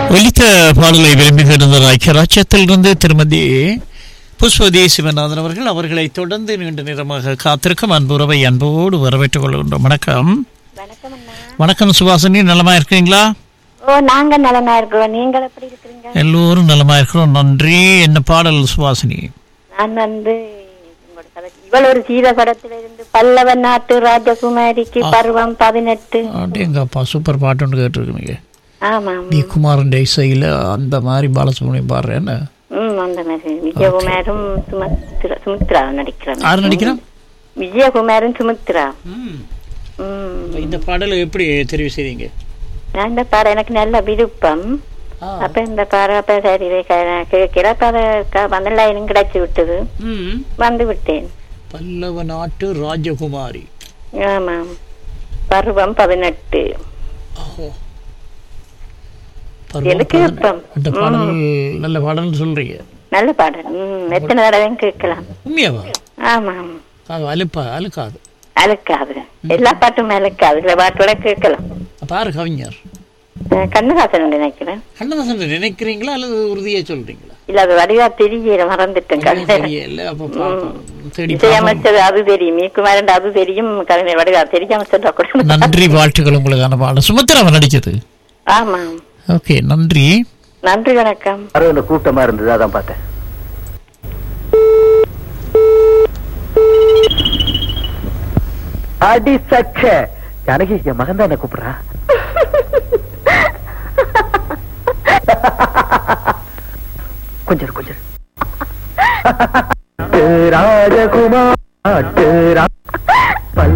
ஒலித்த பாடலை விரும்பி கிடந்த ஐக்கியராட்சியத்திலிருந்து திருமதி புஷ்பதி சிவநாதன் அவர்கள் அவர்களை தொடர்ந்து நீண்ட நேரமாக காத்திருக்கும் அன்புறவை அன்போடு வரவேற்றுக் கொள்கின்றோம் வணக்கம் வணக்கம் அண்ணா வணக்கம் சுபாசினி நலமா இருக்கீங்களா ஓ நாங்க நலமா இருக்கிறோம் நீங்கள் எப்படி இருக்கிறீங்க எல்லோரும் நலமா இருக்கிறோம் நன்றி என்ன பாடல் சுபாசினி நான் வந்து உங்களோட கதை இவள் ஒரு சீர படத்துல இருந்து பல்லவ நாட்டு ராஜகுமாரிக்கு பருவம் பதினெட்டு அப்படிங்கப்பா சூப்பர் பாட்டு ஒன்று கேட்டிருக்கீங்க ஆமாம் டி குமாரன் இசையில் அந்த மாதிரி பாலசுப்ரமணியம் பாடுறேன்னு ம் அந்த மாதிரி விஜயகுமாரும் சுமத்ரா சுமித்ரா நடிக்கிறாங்க யார் நடிக்கிறோம் விஜயகுமாரும் சுமித்ரா ம் இந்த பாடலை எப்படி தெரிவு செய்றீங்க நான் இந்த பாடம் எனக்கு நல்ல விருப்பம் அப்ப இந்த பாடம் அப்ப சரி கேட்கிற அப்ப வந்து லைனும் கிடைச்சு விட்டது ம் வந்து விட்டேன் பல்லவ நாட்டு ராஜகுமாரி ஆமாம் பருவம் பதினெட்டு ஓஹோ எனக்கு விருப்பம் இந்த பாடல் நல்ல பாடல்னு சொல்றீங்க நல்ல பாடல் ம் எத்தனை தடவையும் கேட்கலாம் உண்மையாவா ஆமாம் அது அலுப்பா அலுக்காது அழுக்காது எல்லா பாட்டும் அழுக்காது சில பாட்டோட கேட்கலாம் பாரு கவிஞர் அஹ் கண்ணதாசன் நினைக்கிறேன் கண்ணதாசன் நினைக்கிறீங்களா அல்லது உறுதியா சொல்றீங்களா இல்ல அது வடிவா தெரியல மறந்துட்டேன் கவிதை தெரியல அப்ப பாப்போம். தேடி பார்ப்போம். இசையமைச்சது அது தெரியும் மீக்குமாரன் அது தெரியும் கவிஞர் வடிவா தெரியாம சொல்ல கூட நன்றி வாழ்த்துக்கள் உங்களுக்கான பாடம் சுமத்திராமன் நடிச்சது ஆமாம் ஓகே நன்றி நன்றி வணக்கம் அரவண கூட்டமா இருந்தது அதான் பார்த்தேன் அடி சக்க ஜானகி என் மகன் தான் என்ன கூப்பிடுறா கொஞ்சம் இரு, கொஞ்சம் இரு. ராஜகுமார்